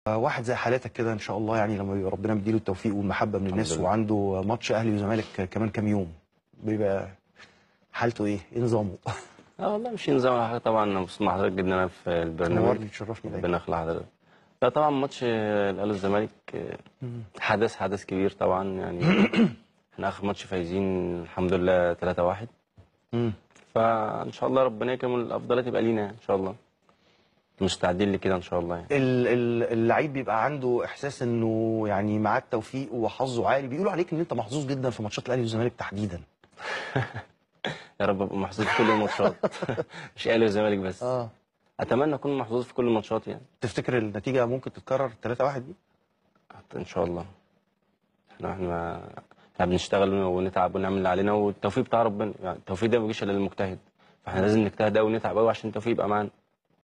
واحد زي حالاتك كده ان شاء الله يعني لما يبقى ربنا مديله التوفيق والمحبه من الناس لله. وعنده ماتش اهلي وزمالك كمان كام يوم بيبقى حالته ايه؟ ايه نظامه؟ اه والله مش نظام ولا حاجه طبعا انا مبسوط مع حضرتك جدا انا في البرنامج نورني تشرفني دايما ربنا يخلي حضرتك لا طبعا ماتش الاهلي والزمالك آه، حدث حدث كبير طبعا يعني احنا اخر ماتش فايزين الحمد لله 3-1 مم. فان شاء الله ربنا يكرم الافضليه تبقى لينا ان شاء الله مستعدين لكده ان شاء الله يعني ال- ال- اللعيب بيبقى عنده احساس انه يعني معاه التوفيق وحظه عالي بيقولوا عليك ان انت محظوظ جدا في ماتشات الاهلي والزمالك تحديدا يا رب ابقى محظوظ في كل الماتشات مش اهلي والزمالك بس اه اتمنى اكون محظوظ في كل الماتشات يعني تفتكر النتيجه ممكن تتكرر 3 1 دي؟ ان شاء الله احنا احنا احنا بنشتغل ونتعب ونعمل اللي علينا والتوفيق بتاع ربنا يعني التوفيق ده ما بيجيش الا للمجتهد فاحنا لازم نجتهد قوي ونتعب قوي عشان التوفيق يبقى معانا